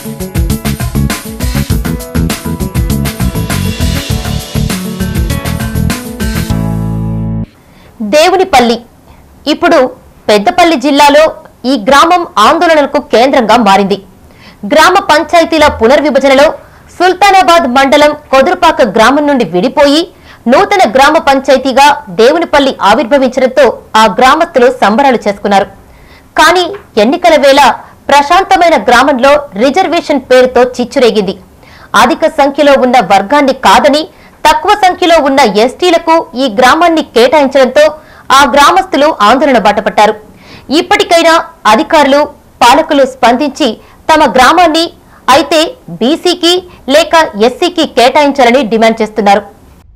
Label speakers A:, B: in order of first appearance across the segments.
A: దేవునిపల్లి ఇప్పుడు పెద్దపల్లి జిల్లాలో ఈ గ్రామం ఆందోళనలకు కేంద్రంగా మారింది గ్రామ పంచాయతీల పునర్విభజనలో సుల్తానాబాద్ మండలం కొదురుపాక గ్రామం నుండి విడిపోయి నూతన గ్రామ పంచాయతీగా దేవునిపల్లి ఆవిర్భవించడంతో ఆ గ్రామస్తులు సంబరాలు చేసుకున్నారు కానీ ఎన్నికల వేళ ప్రశాంతమైన గ్రామంలో రిజర్వేషన్ పేరుతో చిచ్చురేగింది అధిక సంఖ్యలో ఉన్న వర్గాన్ని కాదని తక్కువ సంఖ్యలో ఉన్న ఎస్టీలకు ఈ గ్రామాన్ని కేటాయించడంతో ఆ గ్రామస్తులు ఆందోళన బాటపట్టారు ఇప్పటికైనా అధికారులు పాలకులు స్పందించి తమ గ్రామాన్ని అయితే బీసీకి లేక ఎస్సీకి కేటాయించాలని డిమాండ్ చేస్తున్నారు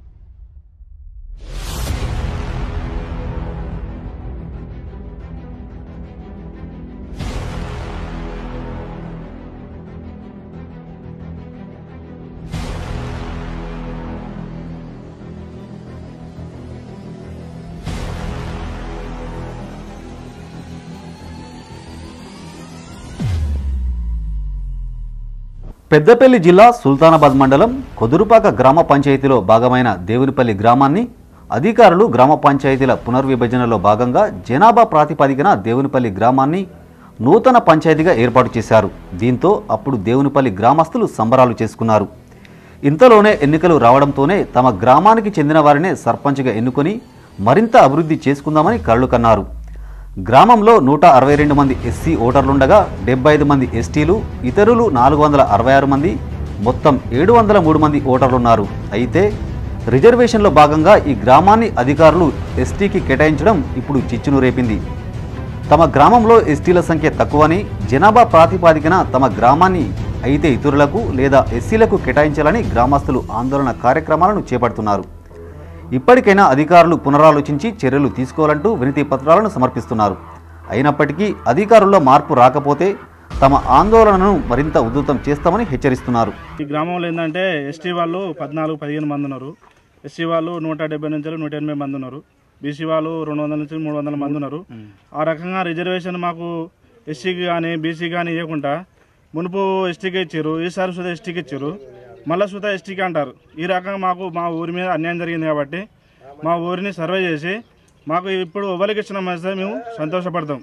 B: పెద్దపల్లి జిల్లా సుల్తానాబాద్ మండలం కొదురుపాక గ్రామ పంచాయతీలో భాగమైన దేవునిపల్లి గ్రామాన్ని అధికారులు గ్రామ పంచాయతీల పునర్విభజనలో భాగంగా జనాభా ప్రాతిపదికన దేవునిపల్లి గ్రామాన్ని నూతన పంచాయతీగా ఏర్పాటు చేశారు దీంతో అప్పుడు దేవునిపల్లి గ్రామస్తులు సంబరాలు చేసుకున్నారు ఇంతలోనే ఎన్నికలు రావడంతోనే తమ గ్రామానికి చెందిన వారినే సర్పంచ్గా ఎన్నుకొని మరింత అభివృద్ధి చేసుకుందామని కళ్ళు కన్నారు గ్రామంలో నూట అరవై రెండు మంది ఎస్సీ ఓటర్లుండగా డెబ్బై ఐదు మంది ఎస్టీలు ఇతరులు నాలుగు వందల అరవై ఆరు మంది మొత్తం ఏడు వందల మూడు మంది ఓటర్లున్నారు అయితే రిజర్వేషన్లో భాగంగా ఈ గ్రామాన్ని అధికారులు ఎస్టీకి కేటాయించడం ఇప్పుడు చిచ్చును రేపింది తమ గ్రామంలో ఎస్టీల సంఖ్య తక్కువని జనాభా ప్రాతిపాదికన తమ గ్రామాన్ని అయితే ఇతరులకు లేదా ఎస్సీలకు కేటాయించాలని గ్రామస్తులు ఆందోళన కార్యక్రమాలను చేపడుతున్నారు ఇప్పటికైనా అధికారులు పునరాలోచించి చర్యలు తీసుకోవాలంటూ వినతి పత్రాలను సమర్పిస్తున్నారు అయినప్పటికీ అధికారుల్లో మార్పు రాకపోతే తమ ఆందోళనను మరింత ఉధృతం చేస్తామని హెచ్చరిస్తున్నారు
C: ఈ గ్రామంలో ఏంటంటే ఎస్టీ వాళ్ళు పద్నాలుగు పదిహేను మంది ఉన్నారు ఎస్సీ వాళ్ళు నూట డెబ్బై నుంచి నూట ఎనభై మంది ఉన్నారు బీసీ వాళ్ళు రెండు వందల నుంచి మూడు వందల మంది ఉన్నారు ఆ రకంగా రిజర్వేషన్ మాకు ఎస్సీకి కానీ బీసీ కానీ ఇవ్వకుండా మునుపు ఎస్టీకి ఇచ్చారు ఈసారి సుధా ఎస్టీకి ఇచ్చారు మళ్ళీ సుధా ఎస్టీకి అంటారు ఈ రకంగా మాకు మా ఊరి మీద అన్యాయం జరిగింది కాబట్టి మా ఊరిని సర్వే చేసి మాకు ఇప్పుడు ఎవరికి ఇచ్చిన మధ్య మేము సంతోషపడతాం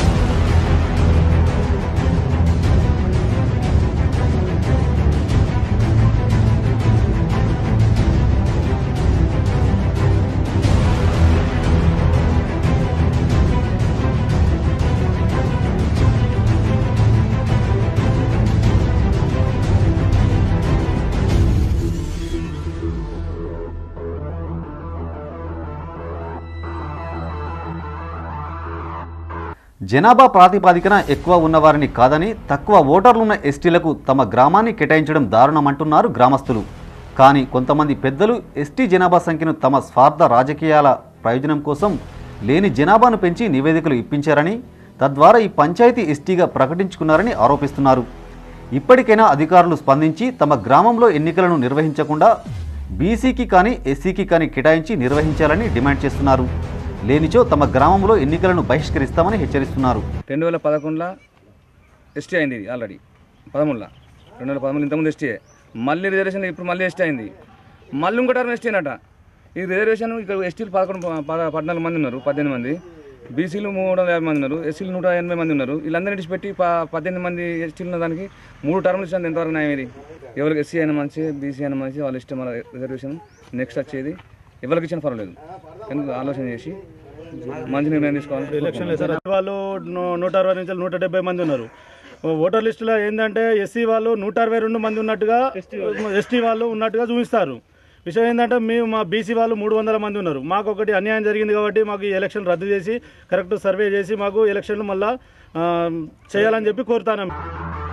B: జనాభా ప్రాతిపాదికన ఎక్కువ ఉన్నవారిని కాదని తక్కువ ఓటర్లున్న ఎస్టీలకు తమ గ్రామాన్ని కేటాయించడం దారుణమంటున్నారు గ్రామస్తులు కానీ కొంతమంది పెద్దలు ఎస్టీ జనాభా సంఖ్యను తమ స్వార్థ రాజకీయాల ప్రయోజనం కోసం లేని జనాభాను పెంచి నివేదికలు ఇప్పించారని తద్వారా ఈ పంచాయతీ ఎస్టీగా ప్రకటించుకున్నారని ఆరోపిస్తున్నారు ఇప్పటికైనా అధికారులు స్పందించి తమ గ్రామంలో ఎన్నికలను నిర్వహించకుండా బీసీకి కానీ ఎస్సీకి కానీ కేటాయించి నిర్వహించాలని డిమాండ్ చేస్తున్నారు లేనిచో తమ గ్రామంలో ఎన్నికలను బహిష్కరిస్తామని హెచ్చరిస్తున్నారు
D: రెండు వేల పదకొండులో ఎస్టీ అయింది ఇది ఆల్రెడీ పదమూడులో రెండు వేల పదమూడు ఇంతకుముందు ఎస్టీ మళ్ళీ రిజర్వేషన్ ఇప్పుడు మళ్ళీ ఎస్టీ అయింది మళ్ళీ ఇంకో టర్మ్ ఎస్టీ అనట ఈ రిజర్వేషన్ ఇక్కడ ఎస్టీలు పదకొండు పద- పద్నాలుగు మంది ఉన్నారు పద్దెనిమిది మంది బీసీలు మూడు వందల యాభై మంది ఉన్నారు ఎస్సీలు నూట ఎనభై మంది ఉన్నారు వీళ్ళందరినీ విడిచిపెట్టి ప పద్దెనిమిది మంది ఎస్టీలు ఉన్న దానికి మూడు టర్మ్లు ఇచ్చినంత ఎంతవరకు న్యాయం ఇది ఎవరికి ఎస్సీ అయినా మంచి బీసీ అయినా మంచి వాళ్ళ ఇష్టం మన రిజర్వేషన్ నెక్స్ట్ వచ్చేది ఎవరికి ఇచ్చిన పర్వాలేదు ఎందుకు ఆలోచన చేసి మంచి నిర్ణయం తీసుకోవాలి
C: ఎలక్షన్ లేదు సార్ వాళ్ళు నూ- నూట అరవై నుంచి నూట డెబ్బై మంది ఉన్నారు ఓటర్ లిస్టులో ఏంటంటే ఎస్సీ వాళ్ళు నూట అరవై రెండు మంది ఉన్నట్టుగా ఎస్టీ వాళ్ళు ఉన్నట్టుగా చూపిస్తారు విషయం ఏంటంటే మేము మా బీసీ వాళ్ళు మూడు వందల మంది ఉన్నారు మాకు ఒకటి అన్యాయం జరిగింది కాబట్టి మాకు ఈ ఎలక్షన్ రద్దు చేసి కరెక్ట్ సర్వే చేసి మాకు ఎలక్షన్లు మళ్ళా ఆ, చేయాలని చెప్పి కోరుతాను